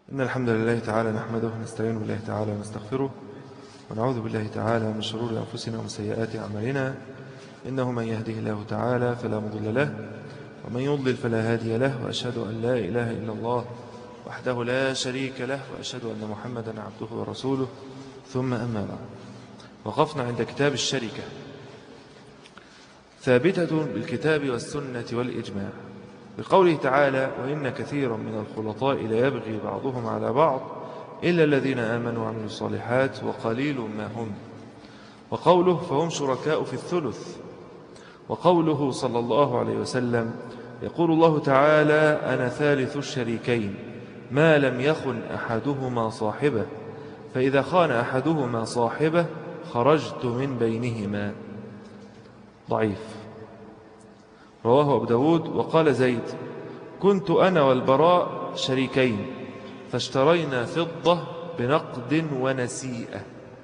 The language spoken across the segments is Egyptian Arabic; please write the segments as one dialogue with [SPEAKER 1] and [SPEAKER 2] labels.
[SPEAKER 1] إن الحمد لله تعالى نحمده ونستعين بالله تعالى ونستغفره ونعوذ بالله تعالى من شرور أنفسنا ومن سيئات أعمالنا إنه من يهده الله تعالى فلا مضل له ومن يضلل فلا هادي له وأشهد أن لا إله إلا الله وحده لا شريك له وأشهد أن محمدا عبده ورسوله ثم أما بعد وقفنا عند كتاب الشركة ثابتة بالكتاب والسنة والإجماع بقوله تعالى وإن كثيرا من الخلطاء ليبغي بعضهم على بعض إلا الذين آمنوا وعملوا الصالحات وقليل ما هم وقوله فهم شركاء في الثلث وقوله صلى الله عليه وسلم يقول الله تعالى أنا ثالث الشريكين ما لم يخن أحدهما صاحبه فإذا خان أحدهما صاحبه خرجت من بينهما ضعيف رواه أبو داود وقال زيد كنت أنا والبراء شريكين فاشترينا فضة بنقد ونسيئة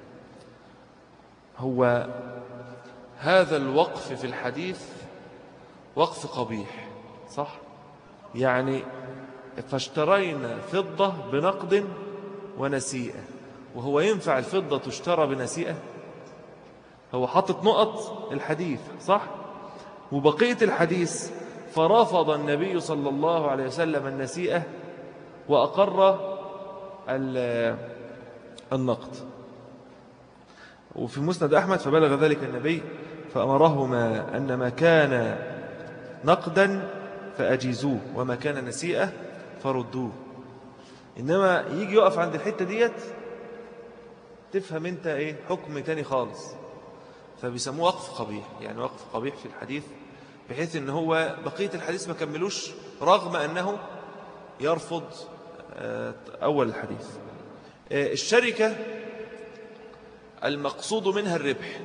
[SPEAKER 1] هو هذا الوقف في الحديث وقف قبيح صح يعني فاشترينا فضة بنقد ونسيئة وهو ينفع الفضة تشترى بنسيئة هو حطت نقط الحديث صح وبقية الحديث فرفض النبي صلى الله عليه وسلم النسيئة وأقر النقد وفي مسند أحمد فبلغ ذلك النبي فأمرهما أن ما كان نقدا فأجيزوه وما كان نسيئة فردوه إنما يجي يقف عند الحتة ديت تفهم انت ايه حكم تاني خالص فبيسموه وقف قبيح يعني وقف قبيح في الحديث بحيث ان هو بقية الحديث ما كملوش رغم انه يرفض اول الحديث الشركة المقصود منها الربح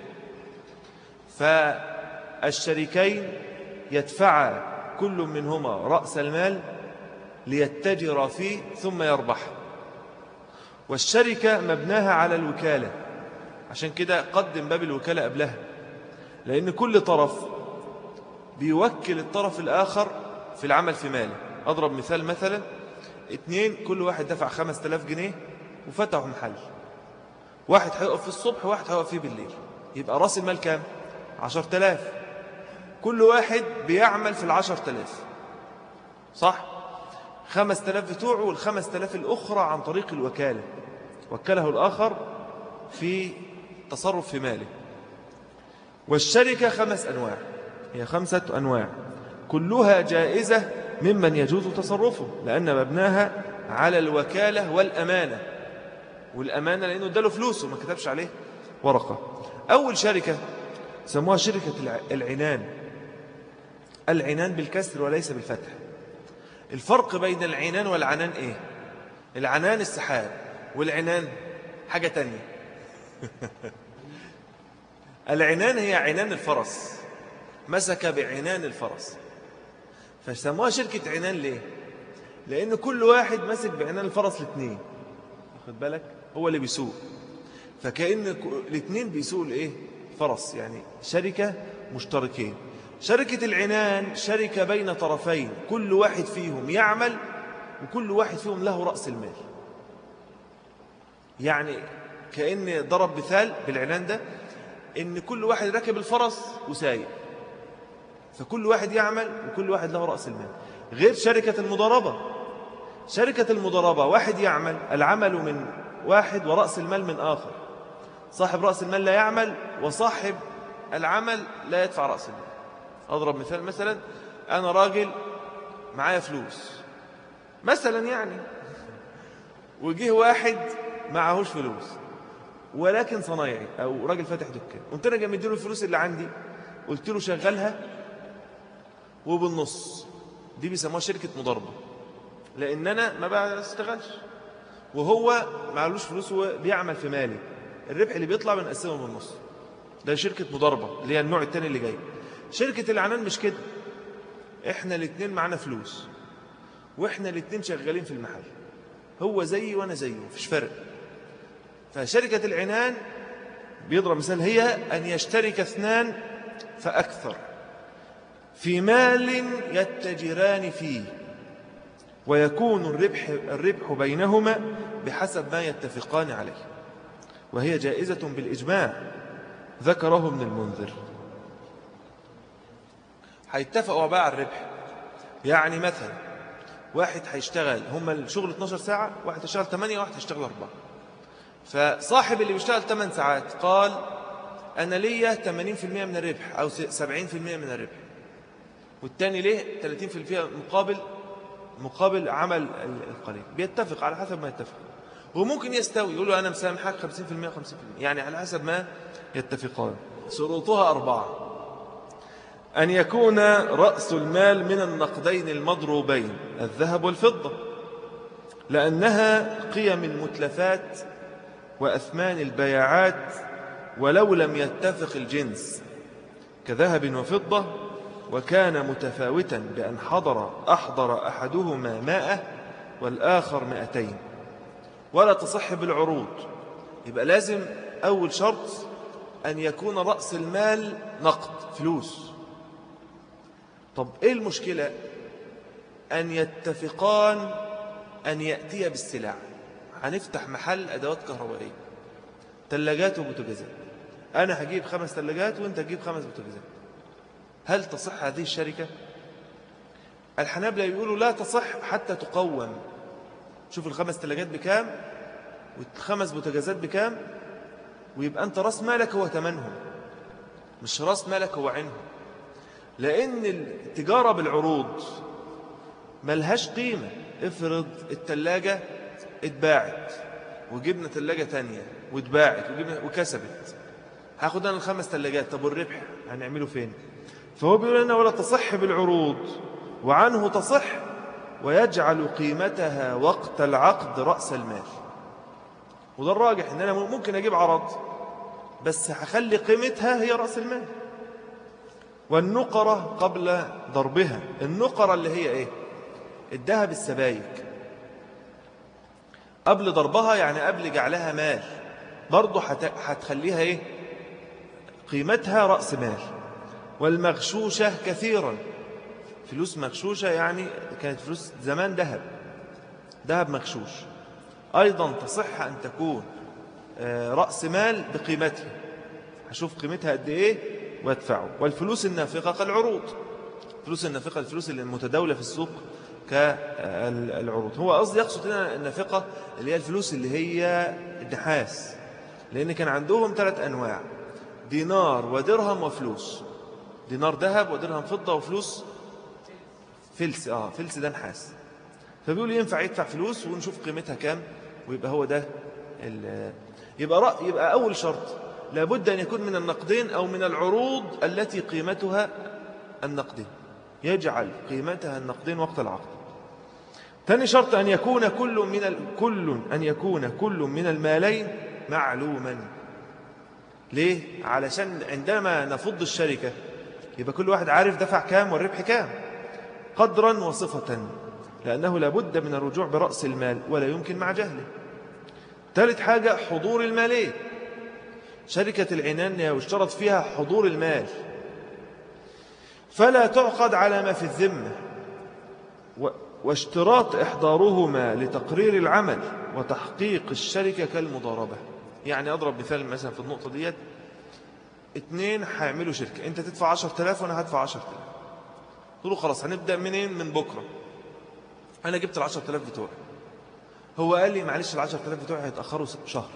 [SPEAKER 1] فالشريكين يدفع كل منهما رأس المال ليتجر فيه ثم يربح والشركة مبناها على الوكالة عشان كده قدم باب الوكالة قبلها لأن كل طرف بيوكل الطرف الآخر في العمل في ماله أضرب مثال مثلا اتنين كل واحد دفع خمس تلاف جنيه وفتحوا محل واحد هيقف في الصبح وواحد هيقف فيه بالليل يبقى رأس المال كام عشر تلاف كل واحد بيعمل في العشر تلاف صح خمس تلاف بتوعه والخمس تلاف الأخرى عن طريق الوكالة وكله الآخر في تصرف في ماله والشركة خمس أنواع هي خمسة أنواع كلها جائزة ممن يجوز تصرفه لأن مبناها على الوكالة والأمانة والأمانة لأنه اداله فلوسه ما كتبش عليه ورقة أول شركة سموها شركة العنان العنان بالكسر وليس بالفتح الفرق بين العنان والعنان ايه العنان السحاب والعنان حاجة تانية العنان هي عنان الفرس مسك بعنان الفرس فسموها شركة عنان ليه لأن كل واحد مسك بعنان الفرس الاثنين واخد بالك هو اللي بيسوق فكأن الاثنين بيسوقوا الايه فرس يعني شركة مشتركين شركة العنان شركة بين طرفين كل واحد فيهم يعمل وكل واحد فيهم له رأس المال يعني كأن ضرب مثال بالعنان ده إن كل واحد راكب الفرس وسايق فكل واحد يعمل وكل واحد له رأس المال غير شركة المضاربة شركة المضاربة واحد يعمل العمل من واحد ورأس المال من آخر صاحب رأس المال لا يعمل وصاحب العمل لا يدفع رأس المال أضرب مثال مثلا أنا راجل معايا فلوس مثلا يعني وجه واحد معهوش فلوس ولكن صنايعي أو راجل فاتح دكان قلت أنا جاي مديله الفلوس اللي عندي قلت له شغلها وبالنص دي بيسموها شركة مضاربة لأن أنا ما بشتغلش وهو معلوش فلوس وبيعمل في مالي الربح اللي بيطلع بنقسمه بالنص ده شركة مضاربة اللي هي النوع الثاني اللي جاي شركة العنان مش كده احنا الاثنين معانا فلوس واحنا الاثنين شغالين في المحل هو زيي وانا زيه مفيش فرق فشركة العنان بيضرب مثال هي أن يشترك اثنان فأكثر في مال يتجران فيه ويكون الربح, الربح بينهما بحسب ما يتفقان عليه وهي جائزة بالإجماع ذكره ابن المنذر هيتفقوا بقى على الربح يعني مثلا واحد هيشتغل هم الشغل 12 ساعة واحد هيشتغل 8 واحد هيشتغل 4 فصاحب اللي بيشتغل 8 ساعات قال أنا ليا 80% من الربح أو 70% من الربح والتاني ليه 30% مقابل مقابل عمل القليل بيتفق على حسب ما يتفق وممكن يستوي يقول له أنا مسامحك 50% 50% يعني على حسب ما يتفقان شروطها أربعة أن يكون رأس المال من النقدين المضروبين الذهب والفضة لأنها قيم المتلفات وأثمان البياعات ولو لم يتفق الجنس كذهب وفضة وكان متفاوتا بأن حضر أحضر أحدهما مائة والآخر مائتين ولا تصح بالعروض يبقى لازم أول شرط أن يكون رأس المال نقد فلوس طب إيه المشكلة أن يتفقان أن يأتي بالسلع هنفتح محل أدوات كهربائية تلاجات وبوتجازات أنا هجيب خمس تلاجات وأنت هجيب خمس بوتجازات هل تصح هذه الشركة؟ الحنابلة يقولوا لا تصح حتى تقوم شوف الخمس تلاجات بكام والخمس بوتجازات بكام ويبقى أنت راس مالك هو ثمنهم مش راس مالك هو عينهم لأن التجارة بالعروض ملهاش قيمة افرض التلاجة اتباعت وجبنا تلاجة تانية واتباعت وجبنا وكسبت هاخد أنا الخمس تلاجات طب والربح هنعمله فين فهو بيقول لنا ولا تصح بالعروض وعنه تصح ويجعل قيمتها وقت العقد رأس المال وده الراجح ان انا ممكن اجيب عرض بس هخلي قيمتها هي رأس المال والنقرة قبل ضربها النقرة اللي هي ايه الذهب السبايك قبل ضربها يعني قبل جعلها مال برضه هتخليها ايه قيمتها رأس مال والمغشوشة كثيرا فلوس مغشوشة يعني كانت فلوس زمان ذهب ذهب مغشوش أيضا تصح أن تكون آه، رأس مال بقيمتها هشوف قيمتها قد إيه وادفعه والفلوس النافقة كالعروض الفلوس النافقة الفلوس اللي المتداولة في السوق كالعروض هو قصدي يقصد هنا النافقة اللي هي الفلوس اللي هي النحاس لأن كان عندهم ثلاث أنواع دينار ودرهم وفلوس دينار ذهب ودرهم فضة وفلوس فلس آه فلس ده نحاس فبيقول ينفع يدفع فلوس ونشوف قيمتها كام ويبقى هو ده يبقى رأي يبقى أول شرط لابد أن يكون من النقدين أو من العروض التي قيمتها النقدين يجعل قيمتها النقدين وقت العقد ثاني شرط أن يكون كل من ال... كل أن يكون كل من المالين معلوما ليه؟ علشان عندما نفض الشركة يبقى كل واحد عارف دفع كام والربح كام قدرا وصفة لأنه لابد من الرجوع برأس المال ولا يمكن مع جهله ثالث حاجة حضور المالين شركة العنان يشترط فيها حضور المال فلا تعقد على ما في الذمة واشتراط إحضارهما لتقرير العمل وتحقيق الشركة كالمضاربة يعني أضرب مثال مثلا في النقطة ديت اتنين هيعملوا شركة انت تدفع 10000 وانا هدفع 10000 تقول له خلاص هنبدأ منين من بكرة انا جبت ال 10000 بتوعي هو قال لي معلش ال 10000 بتوعي هيتأخروا شهر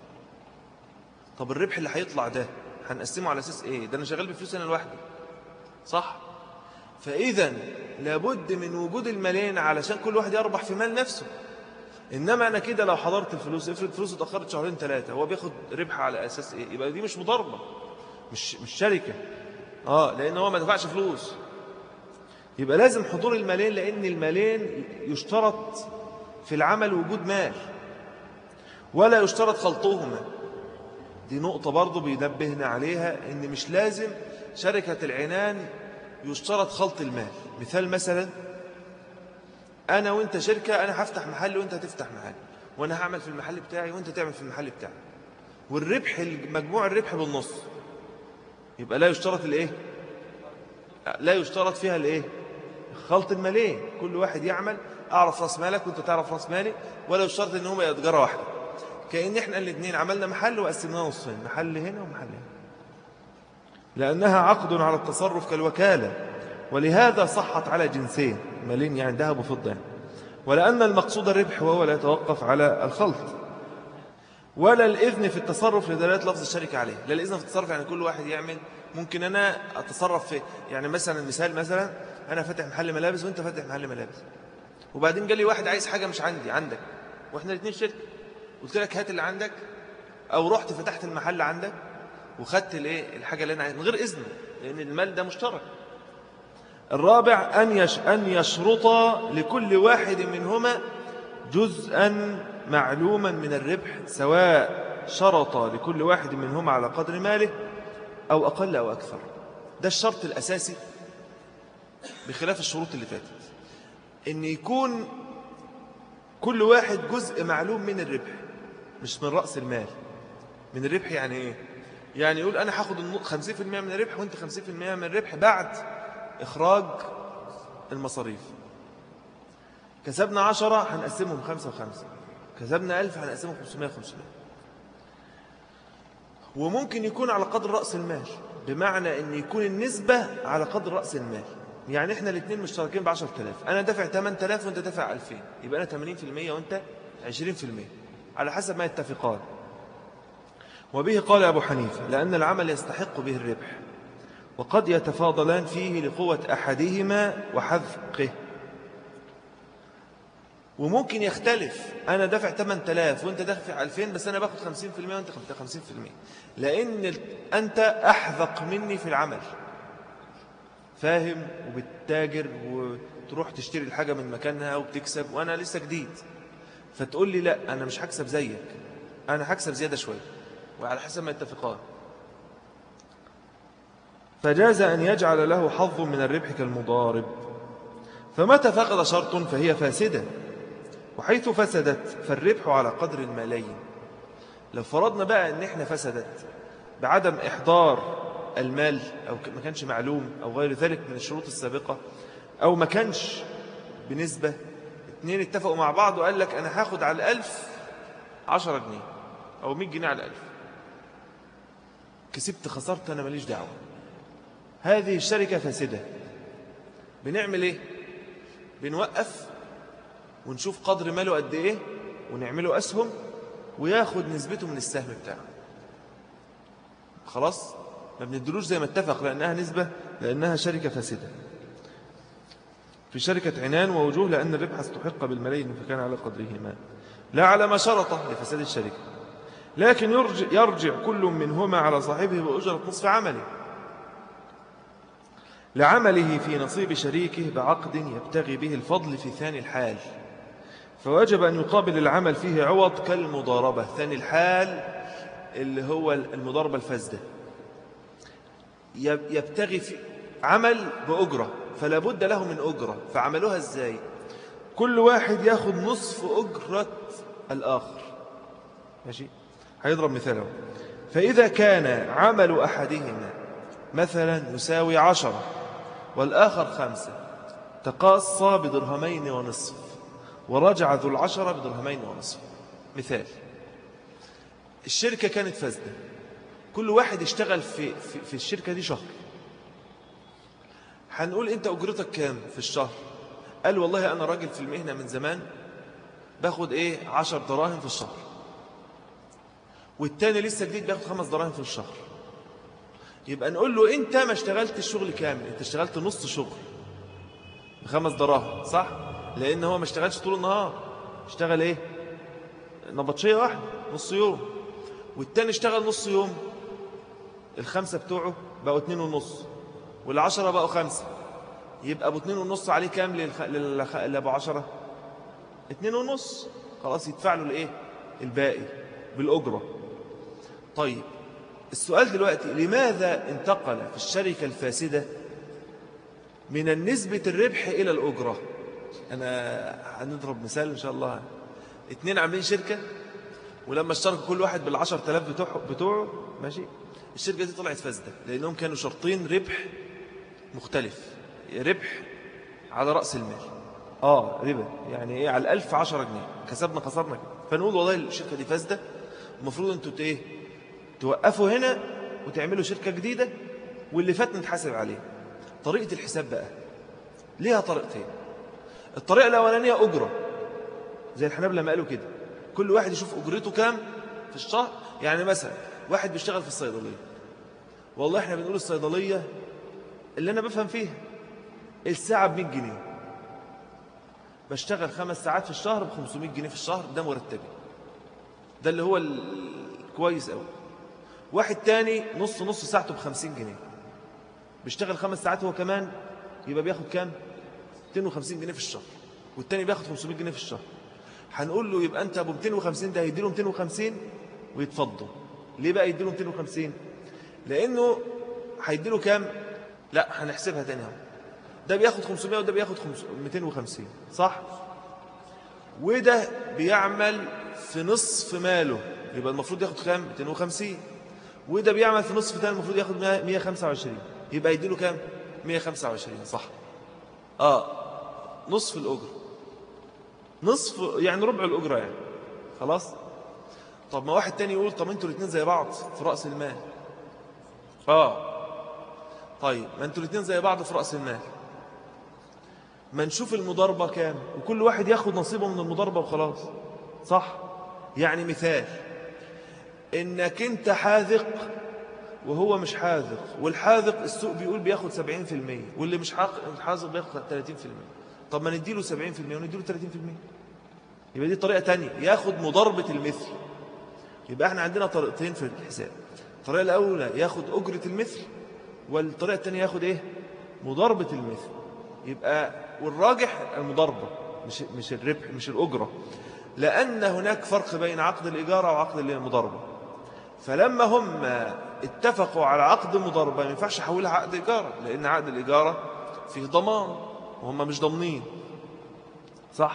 [SPEAKER 1] طب الربح اللي هيطلع ده هنقسمه على اساس ايه ده انا شغال بفلوس انا لوحدي صح فاذا لابد من وجود المالين علشان كل واحد يربح في مال نفسه انما انا كده لو حضرت الفلوس افرض فلوسه اتاخرت شهرين ثلاثه هو بياخد ربح على اساس ايه يبقى دي مش مضاربه مش مش شركة اه لان هو ما دفعش فلوس يبقى لازم حضور المالين لان المالين يشترط في العمل وجود مال ولا يشترط خلطهما دي نقطة برضو بينبهنا عليها ان مش لازم شركة العنان يشترط خلط المال مثال مثلا انا وانت شركة انا هفتح محل وانت هتفتح محل وانا هعمل في المحل بتاعي وانت تعمل في المحل بتاعي والربح مجموع الربح بالنص يبقى لا يشترط الايه لا يشترط فيها الايه خلط المالين كل واحد يعمل أعرف رأس مالك وأنت تعرف رأس مالي ولا الشرط إن هما يتجارة واحدة كأن إحنا الاثنين عملنا محل وقسمناه نصين محل هنا ومحل هنا لأنها عقد على التصرف كالوكالة ولهذا صحت على جنسين مالين يعني ذهب وفضة يعني. ولأن المقصود الربح وهو لا يتوقف على الخلط ولا الإذن في التصرف لدلالة لفظ الشركة عليه لا الإذن في التصرف يعني كل واحد يعمل ممكن أنا أتصرف في يعني مثلا مثال مثلا أنا فاتح محل ملابس وأنت فاتح محل ملابس وبعدين قال لي واحد عايز حاجة مش عندي عندك وإحنا الاثنين شركة قلت لك هات اللي عندك أو رحت فتحت المحل عندك وخدت الايه الحاجة اللي أنا عايز من غير إذن لأن المال ده مشترك الرابع أن يش أن يشرط لكل واحد منهما جزءا معلوما من الربح سواء شرط لكل واحد منهما على قدر ماله أو أقل أو أكثر ده الشرط الأساسي بخلاف الشروط اللي فاتت أن يكون كل واحد جزء معلوم من الربح مش من رأس المال من الربح يعني إيه؟ يعني يقول أنا هاخد 50% من الربح وانت 50% من الربح بعد إخراج المصاريف كسبنا عشرة هنقسمهم خمسة وخمسة كسبنا ألف هنقسمهم خمسمائة وخمسمائة وممكن يكون على قدر رأس المال بمعنى أن يكون النسبة على قدر رأس المال يعني احنا الاثنين مشتركين بعشر تلاف أنا دافع 8000 وانت دافع 2000 يبقى أنا 80% وانت 20% على حسب ما يتفقان وبه قال أبو حنيفة لأن العمل يستحق به الربح وقد يتفاضلان فيه لقوة أحدهما وحذقه وممكن يختلف أنا دافع 8000 وأنت دافع 2000 بس أنا باخد 50% وأنت 50% لأن أنت أحذق مني في العمل فاهم وبتتاجر وتروح تشتري الحاجة من مكانها وبتكسب وأنا لسه جديد فتقول لي لا أنا مش هكسب زيك أنا هكسب زيادة شوية وعلى حسب ما اتفقان فجاز أن يجعل له حظ من الربح كالمضارب فمتى فقد شرط فهي فاسدة وحيث فسدت فالربح على قدر المالين لو فرضنا بقى أن احنا فسدت بعدم إحضار المال أو ما كانش معلوم أو غير ذلك من الشروط السابقة أو ما كانش بنسبة اثنين اتفقوا مع بعض وقال لك أنا هاخد على الألف عشرة جنيه أو مئة جنيه على الألف كسبت خسرت أنا ماليش دعوة هذه الشركة فاسدة بنعمل ايه بنوقف ونشوف قدر ماله قد ايه ونعمله أسهم وياخد نسبته من السهم بتاعه خلاص ما بندلوش زي ما اتفق لأنها نسبة لأنها شركة فاسدة في شركة عنان ووجوه لأن الربح استحق بالملايين فكان على قدرهما لا على ما شرطه لفساد الشركة لكن يرجع, يرجع كل منهما على صاحبه بأجرة نصف عمله لعمله في نصيب شريكه بعقد يبتغي به الفضل في ثاني الحال فوجب أن يقابل العمل فيه عوض كالمضاربة ثاني الحال اللي هو المضاربة الفاسدة يبتغي في عمل بأجرة فلا بد له من أجرة فعملوها إزاي كل واحد ياخد نصف أجرة الآخر ماشي هيضرب مثاله فإذا كان عمل أحدهما مثلا يساوي عشرة والآخر خمسة تقاصى بدرهمين ونصف ورجع ذو العشرة بدرهمين ونصف مثال الشركة كانت فاسدة كل واحد اشتغل في, في, في الشركة دي شهر هنقول انت اجرتك كام في الشهر قال والله انا راجل في المهنة من زمان باخد ايه عشر دراهم في الشهر والتاني لسه جديد بياخد خمس دراهم في الشهر يبقى نقول له انت ما اشتغلت الشغل كامل انت اشتغلت نص شغل بخمس دراهم صح لان هو ما اشتغلش طول النهار اشتغل ايه نبطشية واحدة نص يوم والتاني اشتغل نص يوم الخمسة بتوعه بقوا اتنين ونص والعشرة بقوا خمسة يبقى ابو اتنين ونص عليه كام للخ... للخ... لابو عشرة اتنين ونص خلاص يدفع له الايه الباقي بالأجرة طيب السؤال دلوقتي لماذا انتقل في الشركة الفاسدة من النسبة الربح إلى الأجرة أنا هنضرب مثال إن شاء الله اتنين عاملين شركة ولما اشتركوا كل واحد بالعشر تلاف بتوعه, بتوعه ماشي الشركة دي طلعت فاسدة لأنهم كانوا شرطين ربح مختلف ربح على رأس المال اه ربا يعني ايه على الألف عشرة جنيه كسبنا خسرنا فنقول والله الشركة دي فاسدة المفروض انتوا ايه توقفوا هنا وتعملوا شركة جديدة واللي فات نتحاسب عليه طريقة الحساب بقى ليها طريقتين الطريقة الأولانية أجرة زي الحنابلة ما قالوا كده كل واحد يشوف أجرته كام في الشهر يعني مثلا واحد بيشتغل في الصيدلية والله احنا بنقول الصيدلية اللي أنا بفهم فيها الساعة ب 100 جنيه بشتغل خمس ساعات في الشهر ب 500 جنيه في الشهر ده مرتبي ده اللي هو الكويس قوي واحد تاني نص نص ساعته ب 50 جنيه بيشتغل خمس ساعات هو كمان يبقى بياخد كام 250 جنيه في الشهر والتاني بياخد 500 جنيه في الشهر هنقول له يبقى انت ابو 250 ده هيديله 250 ويتفضل ليه بقى يديله 250 لانه هيديله كام لا هنحسبها تاني اهو ده بياخد 500 وده بياخد 250 صح وده بيعمل في نصف ماله يبقى المفروض ياخد كام 250 وده بيعمل في نصف تاني المفروض ياخد 125 يبقى يديله كام 125 صح اه نصف الأجر نصف يعني ربع الأجرة يعني خلاص طب ما واحد تاني يقول طب انتوا الاثنين زي بعض في رأس المال اه طيب ما انتوا الاثنين زي بعض في رأس المال ما نشوف المضاربة كام وكل واحد ياخد نصيبه من المضاربة وخلاص صح يعني مثال انك انت حاذق وهو مش حاذق والحاذق السوق بيقول بياخد 70% واللي مش حاذق بياخد 30% طب ما نديله 70% ونديله 30% يبقى دي طريقة تانية ياخد مضاربة المثل يبقى احنا عندنا طريقتين في الحساب الطريقة الأولى ياخد أجرة المثل والطريقة الثانية ياخد ايه مضاربة المثل يبقى والراجح المضاربة مش مش الربح مش الأجرة لأن هناك فرق بين عقد الإجارة وعقد المضاربة فلما هم اتفقوا على عقد مضاربة ما ينفعش يحولها عقد إيجار لأن عقد الإيجار فيه ضمان وهم مش ضامنين صح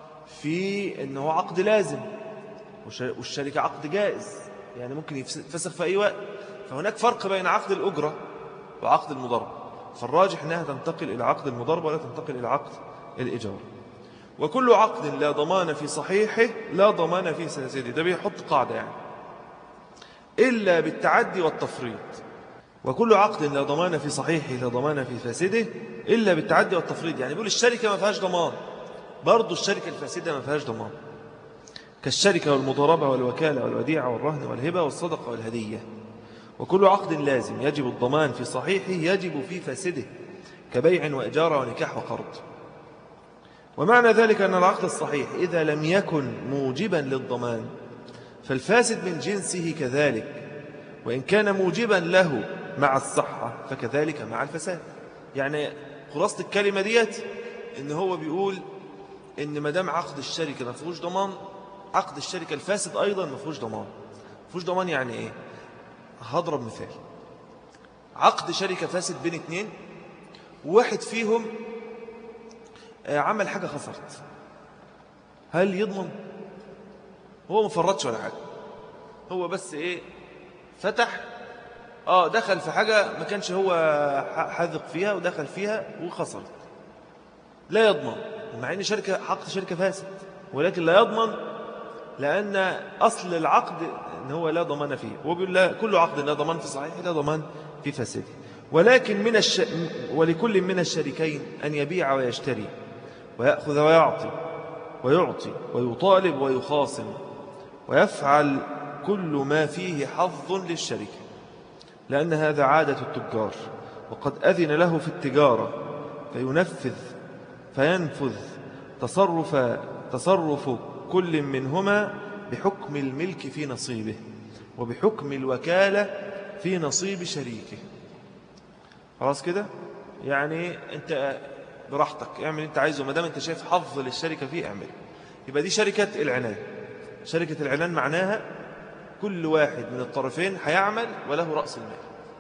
[SPEAKER 1] في أنه عقد لازم والشركة عقد جائز يعني ممكن يتفسخ في أي وقت فهناك فرق بين عقد الأجرة وعقد المضاربة فالراجح أنها تنتقل إلى عقد المضاربة ولا تنتقل إلى عقد الإيجار وكل عقد لا ضمان في صحيحه لا ضمان في سلسله ده بيحط قاعدة يعني إلا بالتعدي والتفريط وكل عقد لا ضمان في صحيحه لا ضمان في فاسده إلا بالتعدي والتفريط يعني بيقول الشركة ما فيهاش ضمان برضو الشركة الفاسدة ما فيهاش ضمان كالشركة والمضاربة والوكالة والوديعة والرهن والهبة والصدقة والهدية وكل عقد لازم يجب الضمان في صحيحه يجب في فاسده كبيع وإجارة ونكاح وقرض ومعنى ذلك أن العقد الصحيح إذا لم يكن موجبا للضمان فالفاسد من جنسه كذلك وإن كان موجبا له مع الصحة فكذلك مع الفساد يعني خلاصة الكلمة ديت إن هو بيقول إن مدام عقد الشركة ما فيهوش ضمان عقد الشركة الفاسد أيضا ما فيهوش ضمان ما فيهوش ضمان يعني إيه هضرب مثال عقد شركة فاسد بين اتنين واحد فيهم آه، عمل حاجة خسرت هل يضمن هو ما فرطش ولا حاجة هو بس ايه فتح اه دخل في حاجة ما كانش هو حاذق فيها ودخل فيها وخسر لا يضمن مع ان شركة عقد شركة فاسد ولكن لا يضمن لأن أصل العقد إن هو لا ضمان فيه هو بيقول لا كل عقد لا ضمان في صحيح لا ضمان في فاسده ولكن من الش... ولكل من الشريكين أن يبيع ويشتري ويأخذ ويعطي ويعطي ويطالب ويخاصم ويفعل كل ما فيه حظ للشركة لأن هذا عادة التجار وقد أذن له في التجارة فينفذ فينفذ تصرف تصرف كل منهما بحكم الملك في نصيبه وبحكم الوكالة في نصيب شريكه خلاص كده يعني انت براحتك اعمل انت عايزه ما دام انت شايف حظ للشركة فيه اعمل يبقى دي شركة العنان شركة العنان معناها كل واحد من الطرفين هيعمل وله رأس المال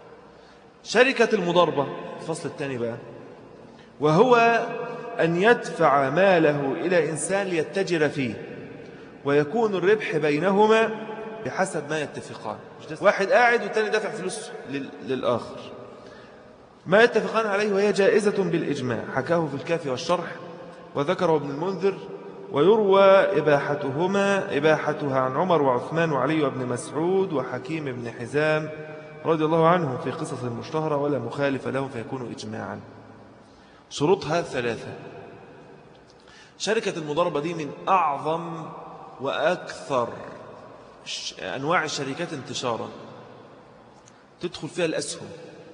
[SPEAKER 1] شركة المضاربة الفصل الثاني بقى وهو أن يدفع ماله إلى إنسان ليتجر فيه ويكون الربح بينهما بحسب ما يتفقان واحد قاعد والتاني دافع فلوس للآخر ما يتفقان عليه وهي جائزة بالإجماع حكاه في الكافي والشرح وذكره ابن المنذر ويروى إباحتهما إباحتها عن عمر وعثمان وعلي وابن مسعود وحكيم بن حزام رضي الله عنهم في قصص المشتهرة ولا مخالف لهم فيكون إجماعا شروطها ثلاثة شركة المضاربة دي من أعظم وأكثر أنواع الشركات انتشارا تدخل فيها الأسهم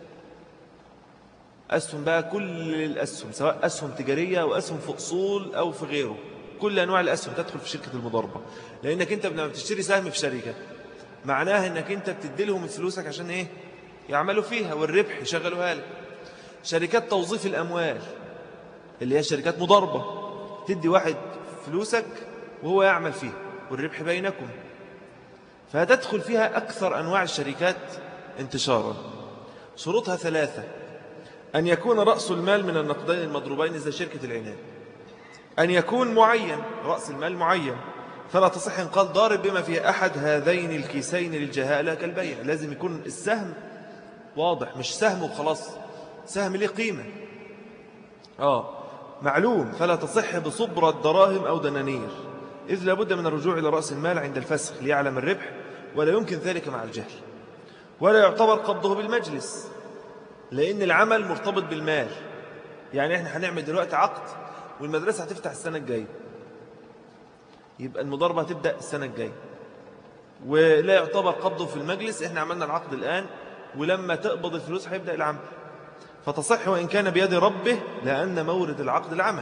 [SPEAKER 1] أسهم بقى كل الأسهم سواء أسهم تجارية أو أسهم في أصول أو في غيره كل أنواع الأسهم تدخل في شركة المضاربة لأنك أنت لما بتشتري سهم في شركة معناها أنك أنت بتدي لهم فلوسك عشان إيه يعملوا فيها والربح يشغلوها لك شركات توظيف الأموال اللي هي شركات مضاربة تدي واحد فلوسك وهو يعمل فيها والربح بينكم فتدخل فيها أكثر أنواع الشركات انتشارا شروطها ثلاثة أن يكون رأس المال من النقدين المضروبين زي شركة العناد أن يكون معين رأس المال معين فلا تصح إن قال ضارب بما في أحد هذين الكيسين للجهالة كالبيع لازم يكون السهم واضح مش سهم وخلاص سهم ليه قيمة آه معلوم فلا تصح بصبرة دراهم أو دنانير إذ لابد من الرجوع إلى رأس المال عند الفسخ ليعلم الربح ولا يمكن ذلك مع الجهل ولا يعتبر قبضه بالمجلس لأن العمل مرتبط بالمال يعني احنا هنعمل دلوقتي عقد والمدرسة هتفتح السنة الجاية يبقى المضاربة هتبدأ السنة الجاية ولا يعتبر قبضه في المجلس احنا عملنا العقد الآن ولما تقبض الفلوس هيبدأ العمل فتصح وإن كان بيد ربه لأن مورد العقد العمل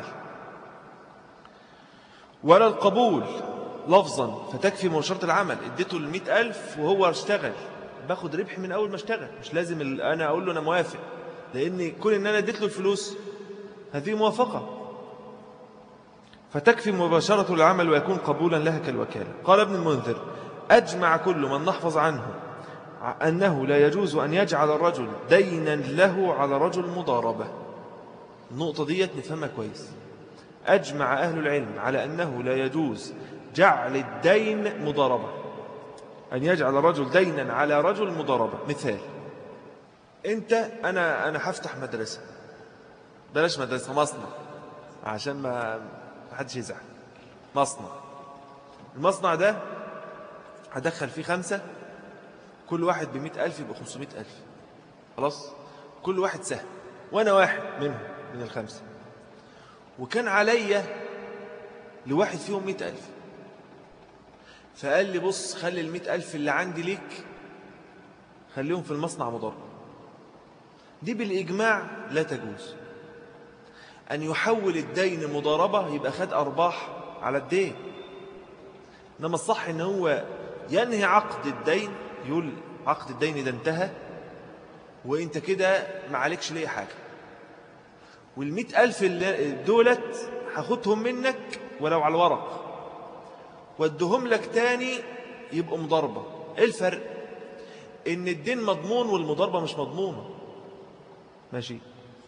[SPEAKER 1] ولا القبول لفظا فتكفي مباشرة العمل اديته المئة ألف وهو اشتغل باخد ربح من أول ما اشتغل مش لازم أنا أقول له أنا موافق لأن كل إن أنا اديت له الفلوس هذه موافقة فتكفي مباشرة العمل ويكون قبولا لها كالوكالة قال ابن المنذر أجمع كل من نحفظ عنه أنه لا يجوز أن يجعل الرجل دينا له على رجل مضاربة النقطة دي نفهمها كويس أجمع أهل العلم على أنه لا يجوز جعل الدين مضاربة أن يجعل الرجل دينا على رجل مضاربة مثال أنت أنا أنا هفتح مدرسة بلاش مدرسة مصنع عشان ما حدش يزعل مصنع المصنع ده هدخل فيه خمسة كل واحد بمئة ألف يبقى خمسمائة ألف خلاص كل واحد سهم وأنا واحد منهم من الخمسة وكان عليا لواحد فيهم مئة ألف فقال لي بص خلي المئة ألف اللي عندي ليك خليهم في المصنع مضاربة دي بالإجماع لا تجوز أن يحول الدين مضاربة يبقى خد أرباح على الدين إنما الصح أن هو ينهي عقد الدين يقول عقد الدين ده انتهى وانت كده ما عليكش ليه حاجة والمئة ألف دولت هاخدهم منك ولو على الورق وادهم لك تاني يبقوا مضاربة ايه الفرق ان الدين مضمون والمضاربة مش مضمونة ماشي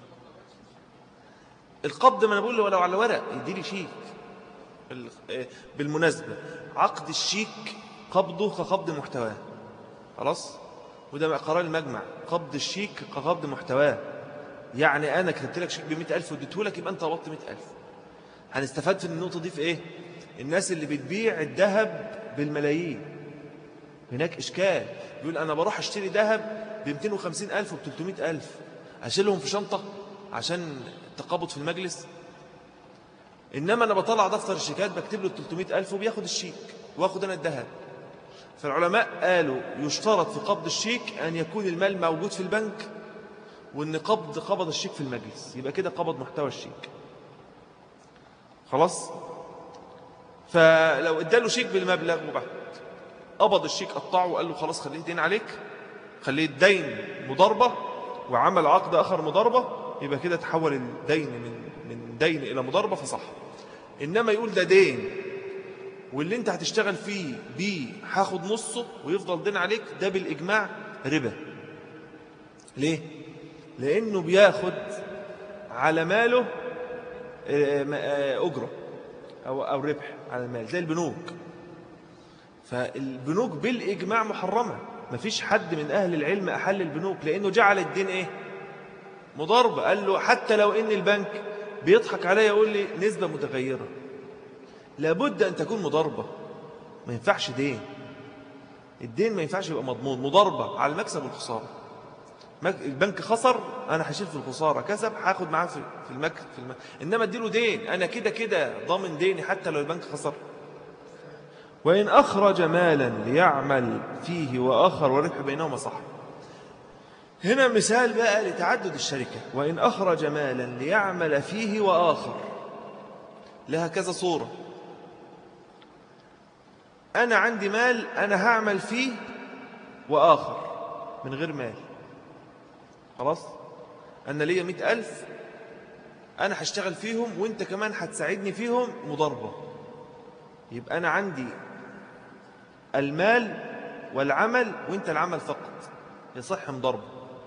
[SPEAKER 1] القبض ما انا بقول له ولو على ورق يدي لي شيك بالمناسبة عقد الشيك قبضه كقبض محتواه خلاص وده قرار المجمع قبض الشيك كقبض محتواه يعني أنا كتبت لك شيك ب ألف وديته لك يبقى أنت قبضت ألف هنستفاد في النقطة دي في إيه الناس اللي بتبيع الذهب بالملايين هناك إشكال بيقول أنا بروح أشتري ذهب ب 250 ألف وب 300 ألف أشيلهم في شنطة عشان تقابض في المجلس إنما أنا بطلع دفتر الشيكات بكتب له 300 ألف وبياخد الشيك واخد أنا الذهب فالعلماء قالوا يشترط في قبض الشيك أن يكون المال موجود في البنك وأن قبض قبض الشيك في المجلس يبقى كده قبض محتوى الشيك خلاص فلو اداله شيك بالمبلغ وبعد قبض الشيك قطعه وقال له خلاص خليه دين عليك خليه الدين مضاربة وعمل عقد آخر مضاربة يبقى كده تحول الدين من من دين إلى مضاربة فصح إنما يقول ده دين واللي انت هتشتغل فيه بيه هاخد نصه ويفضل دين عليك ده بالإجماع ربا ليه؟ لأنه بياخد على ماله آه، آه، أجرة أو, أو ربح على المال زي البنوك فالبنوك بالإجماع محرمة مفيش حد من أهل العلم أحل البنوك لأنه جعل الدين إيه؟ مضاربة قال له حتى لو إن البنك بيضحك عليا يقول لي نسبة متغيرة لابد أن تكون مضاربة ما ينفعش دين الدين ما ينفعش يبقى مضمون مضاربة على المكسب والخسارة البنك خسر أنا هشيل في الخسارة كسب هاخد معاه في المكسب في المك... إنما اديله دين أنا كده كده ضامن ديني حتى لو البنك خسر وإن أخرج مالا ليعمل فيه وآخر وربح بينهما صح هنا مثال بقى لتعدد الشركة وإن أخرج مالا ليعمل فيه وآخر لها كذا صورة أنا عندي مال أنا هعمل فيه وآخر من غير مال خلاص أنا ليا مئة ألف أنا هشتغل فيهم وإنت كمان هتساعدني فيهم مضاربة يبقى أنا عندي المال والعمل وإنت العمل فقط يصح مضاربة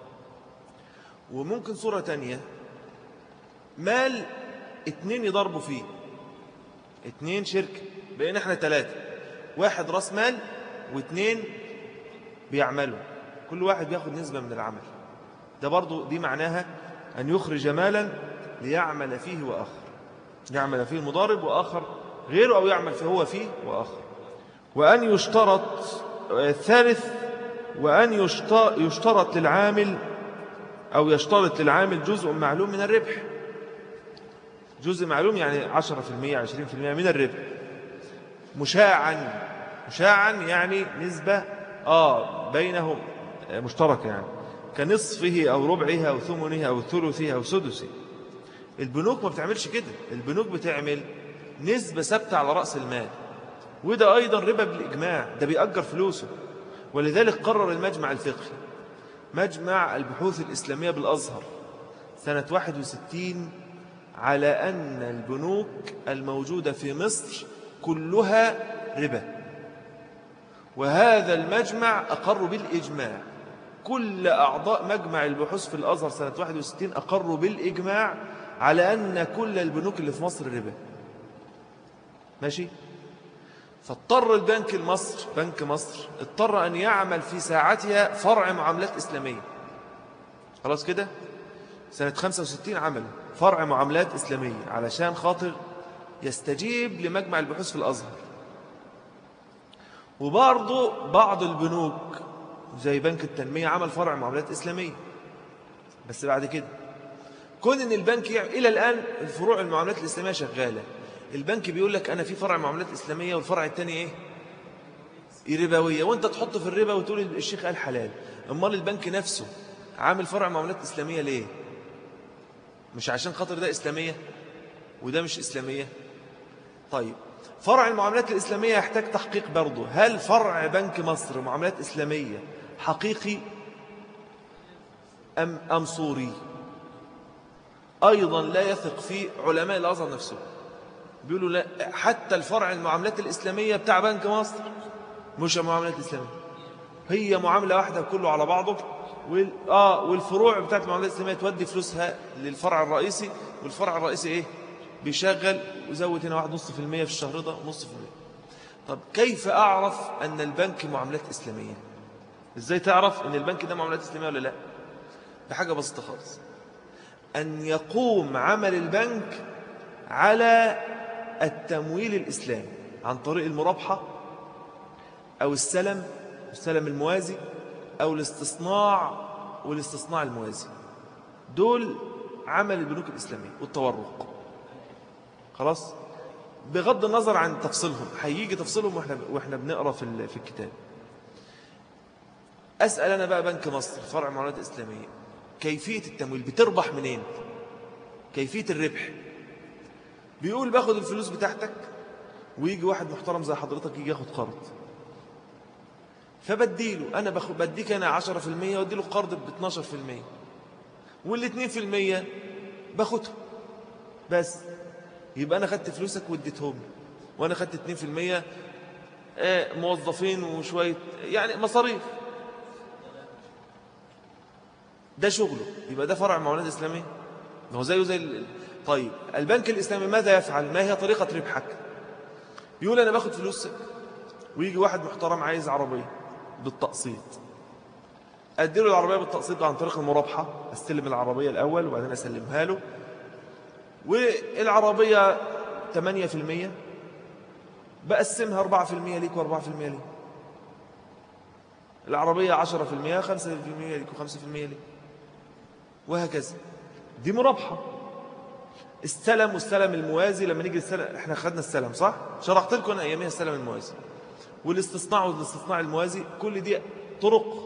[SPEAKER 1] وممكن صورة تانية مال اتنين يضربوا فيه اتنين شركة بقينا احنا ثلاثة واحد راس مال واتنين بيعملوا كل واحد بياخد نسبة من العمل ده برضو دي معناها أن يخرج مالا ليعمل فيه وآخر يعمل فيه المضارب وآخر غيره أو يعمل فيه هو فيه وآخر وأن يشترط الثالث وأن يشترط للعامل أو يشترط للعامل جزء معلوم من الربح جزء معلوم يعني 10% 20% من الربح مشاعا مشاعا يعني نسبة آه بينهم مشتركة يعني كنصفه أو ربعه أو ثمنه أو ثلثه أو سدسه البنوك ما بتعملش كده البنوك بتعمل نسبة ثابتة على رأس المال وده أيضا ربا بالإجماع ده بيأجر فلوسه ولذلك قرر المجمع الفقهي مجمع البحوث الإسلامية بالأزهر سنة 61 على أن البنوك الموجودة في مصر كلها ربا وهذا المجمع أقر بالإجماع كل أعضاء مجمع البحوث في الأزهر سنة 61 أقروا بالإجماع على أن كل البنوك اللي في مصر ربا ماشي فاضطر البنك المصر بنك مصر اضطر أن يعمل في ساعتها فرع معاملات إسلامية خلاص كده سنة 65 عمل فرع معاملات إسلامية علشان خاطر يستجيب لمجمع البحوث في الأزهر وبرضه بعض البنوك زي بنك التنمية عمل فرع معاملات إسلامية بس بعد كده كون ان البنك يعمل الى الان الفروع المعاملات الاسلاميه شغاله البنك بيقول لك انا في فرع معاملات اسلاميه والفرع الثاني ايه ربويه وانت تحط في الربا وتقول الشيخ قال حلال امال البنك نفسه عامل فرع معاملات اسلاميه ليه مش عشان خاطر ده اسلاميه وده مش اسلاميه طيب فرع المعاملات الاسلاميه يحتاج تحقيق برضه هل فرع بنك مصر معاملات اسلاميه حقيقي أم, أم صوري أيضا لا يثق فيه علماء الأزهر نفسه بيقولوا لا حتى الفرع المعاملات الإسلامية بتاع بنك مصر مش معاملات إسلامية هي معاملة واحدة كله على بعضه وال... آه والفروع بتاعت المعاملات الإسلامية تودي فلوسها للفرع الرئيسي والفرع الرئيسي إيه بيشغل وزود هنا واحد نص في المية في الشهر ده نص في المية طب كيف أعرف أن البنك معاملات إسلامية إزاي تعرف أن البنك ده معاملات إسلامية ولا لا بحاجة بسيطة خالص أن يقوم عمل البنك على التمويل الإسلامي عن طريق المرابحة أو السلم السلم الموازي أو الاستصناع والاستصناع الموازي دول عمل البنوك الإسلامية والتورق خلاص بغض النظر عن تفصيلهم هيجي تفصيلهم واحنا واحنا بنقرا في في الكتاب اسال انا بقى بنك مصر فرع معاملات اسلاميه كيفيه التمويل بتربح منين كيفيه الربح بيقول باخد الفلوس بتاعتك ويجي واحد محترم زي حضرتك يجي ياخد قرض فبديله انا باخد بديك انا 10% واديله قرض ب 12% وال 2% باخدهم بس يبقى أنا خدت فلوسك واديتهم وأنا خدت 2% آه، موظفين وشوية يعني مصاريف ده شغله يبقى ده فرع معونات إسلامية ما هو زيه زي ال... طيب البنك الإسلامي ماذا يفعل ما هي طريقة ربحك يقول أنا باخد فلوسك ويجي واحد محترم عايز عربية بالتقسيط أديله العربية بالتقسيط عن طريق المرابحة استلم العربية الأول وبعدين أسلمها له والعربية 8% بقسمها 4% ليك و4% ليك العربية 10% 5% ليك و5% ليك وهكذا دي مرابحة السلم والسلم الموازي لما نيجي السلم احنا خدنا السلم صح شرحت لكم اياميها السلم الموازي والاستصناع والاستصناع الموازي كل دي طرق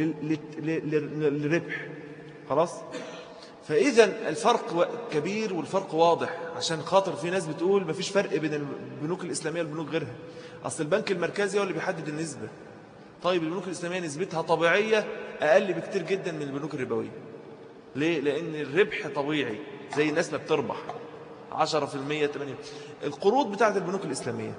[SPEAKER 1] للربح خلاص فإذا الفرق كبير والفرق واضح عشان خاطر في ناس بتقول ما فيش فرق بين البنوك الإسلامية والبنوك غيرها أصل البنك المركزي هو اللي بيحدد النسبة طيب البنوك الإسلامية نسبتها طبيعية أقل بكتير جدا من البنوك الربوية ليه؟ لأن الربح طبيعي زي الناس ما بتربح 10% 8 القروض بتاعت البنوك الإسلامية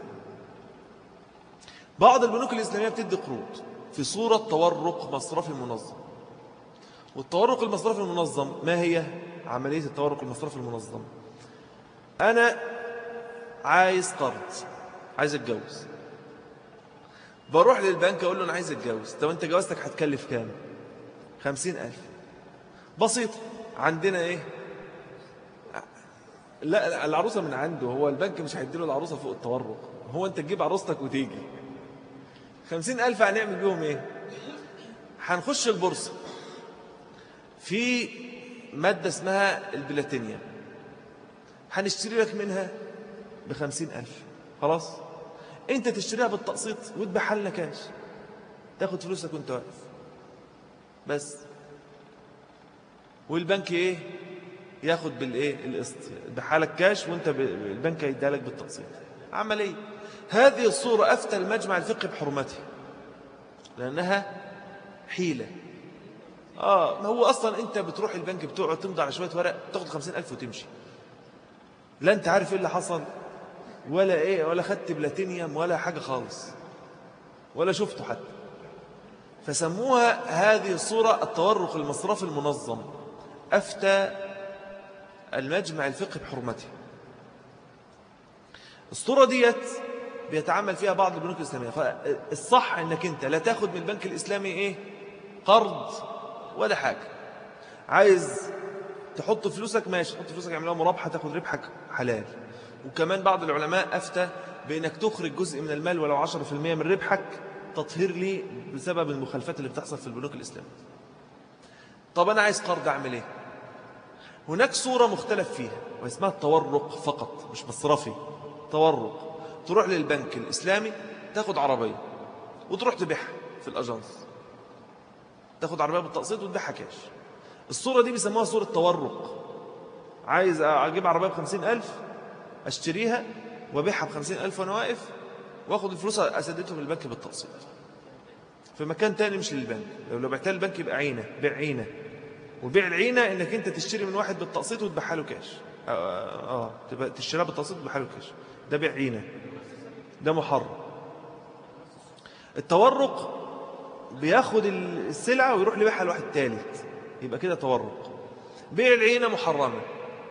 [SPEAKER 1] بعض البنوك الإسلامية بتدي قروض في صورة تورق مصرفي منظم والتورق المصرفي المنظم ما هي عملية التورق المصرفي المنظم أنا عايز قرض عايز اتجوز بروح للبنك أقول له أنا عايز اتجوز طب أنت جوازتك هتكلف كام خمسين ألف بسيطة عندنا إيه لا العروسة من عنده هو البنك مش هيديله العروسة فوق التورق هو أنت تجيب عروستك وتيجي خمسين ألف هنعمل بيهم إيه هنخش البورصة في مادة اسمها البلاتينيا هنشتري لك منها بخمسين ألف خلاص انت تشتريها بالتقسيط وتبيعها لنا كاش تاخد فلوسك وانت واقف بس والبنك ايه ياخد بالايه القسط يبيعها لك كاش وانت البنك هيديها لك بالتقسيط عمليه هذه الصورة أفتى المجمع الفقهي بحرمتها لأنها حيلة آه ما هو أصلا أنت بتروح البنك بتقعد تمضي على شوية ورق تاخد خمسين ألف وتمشي لا أنت عارف إيه اللي حصل ولا إيه ولا خدت بلاتينيوم ولا حاجة خالص ولا شفته حتى فسموها هذه الصورة التورق المصرفي المنظم أفتى المجمع الفقهي بحرمته الصورة ديت بيتعامل فيها بعض البنوك الإسلامية فالصح أنك أنت لا تاخد من البنك الإسلامي إيه قرض ولا حاجة عايز تحط فلوسك ماشي تحط فلوسك يعملها مرابحة تاخد ربحك حلال وكمان بعض العلماء أفتى بأنك تخرج جزء من المال ولو 10% من ربحك تطهير لي بسبب المخالفات اللي بتحصل في البنوك الإسلامية طب أنا عايز قرض أعمل إيه هناك صورة مختلف فيها واسمها التورق فقط مش مصرفي تورق تروح للبنك الإسلامي تاخد عربية وتروح تبيعها في الأجانس تاخد عربية بالتقسيط وتبيعها كاش الصورة دي بيسموها صورة تورق عايز أجيب عربية بخمسين ألف أشتريها وبيعها بخمسين ألف وأنا واقف وأخد الفلوس أسددهم للبنك بالتقسيط في مكان تاني مش للبنك لو لو بعتها للبنك يبقى عينة بيع عينة وبيع العينة إنك أنت تشتري من واحد بالتقسيط وتبيعها له كاش آه, آه, آه تشتريها بالتقسيط وتبيعها له كاش ده بيع عينة ده محرم التورق بياخد السلعة ويروح لبيعها لواحد ثالث يبقى كده تورق بيع العينة محرمة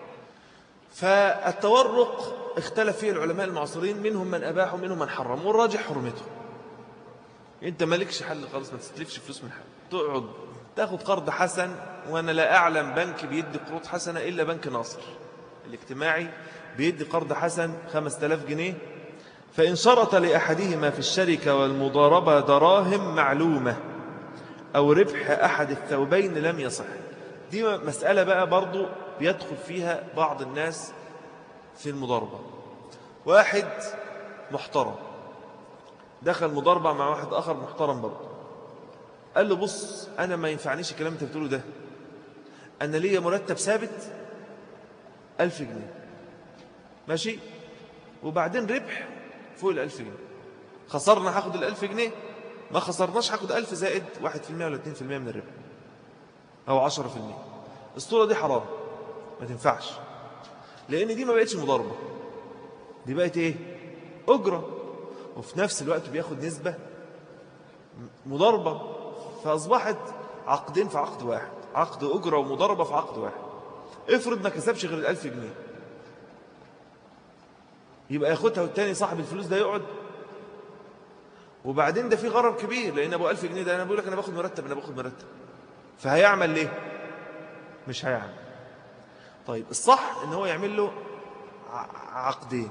[SPEAKER 1] فالتورق اختلف فيه العلماء المعاصرين منهم من أباح ومنهم من حرم والراجح حرمته انت مالكش حل خالص ما تستلفش فلوس من حد تقعد تاخد قرض حسن وانا لا اعلم بنك بيدي قروض حسنة الا بنك ناصر الاجتماعي بيدي قرض حسن 5000 جنيه فإن شرط لأحدهما في الشركة والمضاربة دراهم معلومة أو ربح أحد الثوبين لم يصح دي مسألة بقى برضو بيدخل فيها بعض الناس في المضاربة واحد محترم دخل مضاربة مع واحد آخر محترم برضو قال له بص أنا ما ينفعنيش الكلام انت بتقوله ده أنا ليا مرتب ثابت ألف جنيه ماشي وبعدين ربح فوق الألف جنيه خسرنا هاخد الألف جنيه ما خسرناش هاخد ألف زائد واحد في المية ولا اتنين في المية من الربح أو عشرة في المية الصورة دي حرام ما تنفعش لأن دي ما بقتش مضاربة دي بقت إيه أجرة وفي نفس الوقت بياخد نسبة مضاربة فأصبحت عقدين في عقد واحد عقد أجرة ومضاربة في عقد واحد افرض ما كسبش غير الألف جنيه يبقى ياخدها والتاني صاحب الفلوس ده يقعد وبعدين ده في غرر كبير لان ابو 1000 جنيه ده انا بقول لك انا باخد مرتب انا باخد مرتب فهيعمل ليه مش هيعمل طيب الصح ان هو يعمل له عقدين